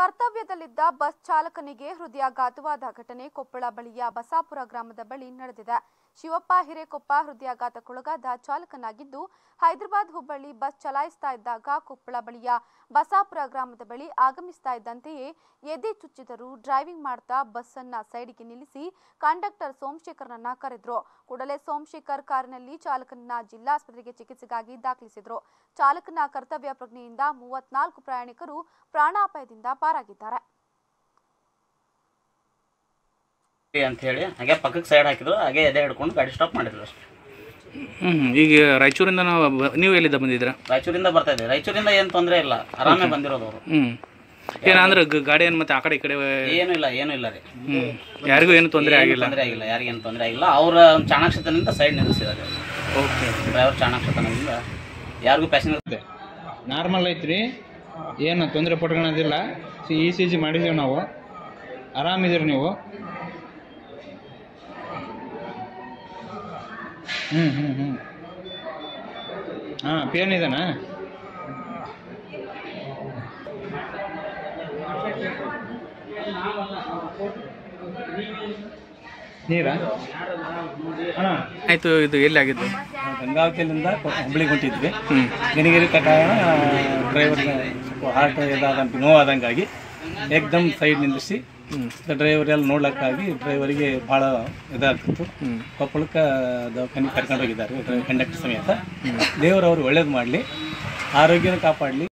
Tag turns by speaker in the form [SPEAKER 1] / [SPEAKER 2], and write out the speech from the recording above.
[SPEAKER 1] ಕರ್ತವ್ಯದಲ್ಲಿದ್ದ bus ಚಾಲಕನಿಗೆ ಹೃದಯಾಘಾತವಾದ ಘಟನೆ ಕೊಪ್ಪಳ ಬಳಿಯ ಬಸಾಪುರ ಗ್ರಾಮದ ಬಳಿ ನಡೆದಿದೆ ಶಿವಪ್ಪ ಹಿರೇಕೊಪ್ಪ ಹೃದಯಾಘಾತಕ್ಕೊಳಗಾದ ಚಾಲಕನಾಗಿದ್ದು ಹೈದರಾಬಾದ್ ಹುಬ್ಬಳ್ಳಿ ಬಸ್ ಚಲಾಯಿಸ್ತಾ ಇದ್ದಾಗ ಕೊಪ್ಪಳ ಬಳಿಯ ಬಸಾಪುರ ಗ್ರಾಮದ ಬಳಿ ಆಗಮಿಸ್ತಾ ಇದ್ದಂತೆಯೇ ಎದೆ ಚುಚ್ಚಿದರು ಡ್ರೈವಿಂಗ್ ಮಾಡ್ತಾ ಬಸ್ ಅನ್ನ ಸೈಡಿಗೆ ನಿಲ್ಲಿಸಿ ಕಂಡಕ್ಟರ್ ಸೋಮಶೇಖರ್ನನ್ನ ಕರೆದ್ರು ಕೂಡಲೇ ಸೋಮಶೇಖರ್ ಕಾರಿನಲ್ಲಿ ಚಾಲಕನನ್ನ ಜಿಲ್ಲಾಸ್ಪತ್ರೆಗೆ ಚಿಕಿತ್ಸೆಗಾಗಿ ದಾಖಲಿಸಿದ್ರು ಚಾಲಕನ ಕರ್ತವ್ಯ ಪ್ರಜ್ಞೆಯಿಂದ ಮೂವತ್ನಾಲ್ಕು ಪ್ರಯಾಣಿಕರು ಪ್ರಾಣಾಪಾಯದಿಂದ ಪಾರಾಗಿದ್ದಾರೆ
[SPEAKER 2] ಅಂತ ಹೇಳಿ ಹಾಗೆ ಪಕ್ಕಕ್ಕೆ ಸೈಡ್ ಹಾಕಿದ್ರು ಹಾಗೆ ಎದೆ ಹಿಡ್ಕೊಂಡು ಗಾಡಿ ಸ್ಟಾಪ್ ಮಾಡಿದ್ರು ಅಷ್ಟೇ
[SPEAKER 3] ಹ್ಞೂ ಈಗ ರಾಯಚೂರಿಂದ ನಾವು ಬ- ನೀವು ಎಲ್ಲಿದ್ದ ಬಂದಿದ್ದೀರಾ
[SPEAKER 2] ರಾಯಚೂರಿಂದ ಬರ್ತಾ ಇದ್ದೆ ರಾಯಚೂರಿಂದ ಏನು ತೊಂದರೆ ಇಲ್ಲ ಆರಾಮೇ ಬಂದಿರೋದು ಅವರು
[SPEAKER 3] ಹ್ಞೂ ಏನಂದ್ರೆ ಗ- ಗಾಡಿ ಏನು ಮತ್ತೆ ಆ ಕಡೆ ಈ ಕಡೆ
[SPEAKER 2] ಏನೂ ಇಲ್ಲ ಏನೂ ಇಲ್ಲ ರೀ
[SPEAKER 3] ಹ್ಞೂ ಯಾರಿಗೂ ಏನು ತೊಂದರೆ ಆಗಿಲ್ಲ
[SPEAKER 2] ತೊಂದರೆ ಆಗಿಲ್ಲ ಯಾರಿಗೇನು ತೊಂದರೆ ಆಗಿಲ್ಲ ಅವ್ರ ಚಾಣಾಕ್ಷತನದಿಂದ ಸೈಡ್ ನಿಲ್ಲಿಸಿದ್ದಾರೆ
[SPEAKER 3] ಓಕೆ
[SPEAKER 2] ಡ್ರೈವರ್ ಚಾಣಾಕ್ಷತನದಿಂದ ಯಾರಿಗೂ ಪ್ಯಾಸೆಂಜರ್
[SPEAKER 4] ನಾರ್ಮಲ್ ಐತ್ರಿ ಏನು ತೊಂದರೆ ಪಟ್ಕೊಳೋದಿಲ್ಲ ಇ ಸಿ ಜಿ ಮಾಡಿದ್ದೀವಿ ನಾವು ಆರಾಮಿದ್ದೀರಿ ನೀವು ಹ್ಞೂ ಹ್ಞೂ ಹ್ಞೂ ಹಾಂ ಪೇನ್ ಇದೆನಾ ನೀರಾ ಅಣ್ಣ
[SPEAKER 3] ಆಯಿತು ಇದು ಎಲ್ಲಿ ಆಗಿದ್ದು
[SPEAKER 5] ಗಂಗಾವತಿಯಿಂದ ಹುಬ್ಳಿಗೆ ಹೊಂಟಿದ್ವಿ
[SPEAKER 3] ಹ್ಞೂ
[SPEAKER 5] ಗಿನಿಗಿರಿ ಕಾರಣ ಡ್ರೈವರ್ ಸ್ವಲ್ಪ ಹಾರ್ಟ್ ಇದಾದಂತ ನೋವಾದಂಗಾಗಿ ಏಕ್ದಮ್ ಸೈಡ್ ನಿಲ್ಲಿಸಿ
[SPEAKER 3] ಹ್ಞೂ
[SPEAKER 5] ಡ್ರೈವರ್ ಎಲ್ಲ ನೋಡ್ಲಕ್ಕಾಗಿ ಡ್ರೈವರಿಗೆ ಭಾಳ ಇದಾಗ್ತಿತ್ತು
[SPEAKER 3] ಹ್ಞೂ
[SPEAKER 5] ಕೊಪ್ಪಳಕ್ಕೆ ದವಾಖಾನೆ ಕರ್ಕೊಂಡು ಹೋಗಿದ್ದಾರೆ ಕಂಡಕ್ಟರ್ ಸಮೇತ ದೇವರು ಅವ್ರು ಒಳ್ಳೇದು ಮಾಡಲಿ ಆರೋಗ್ಯನ ಕಾಪಾಡಲಿ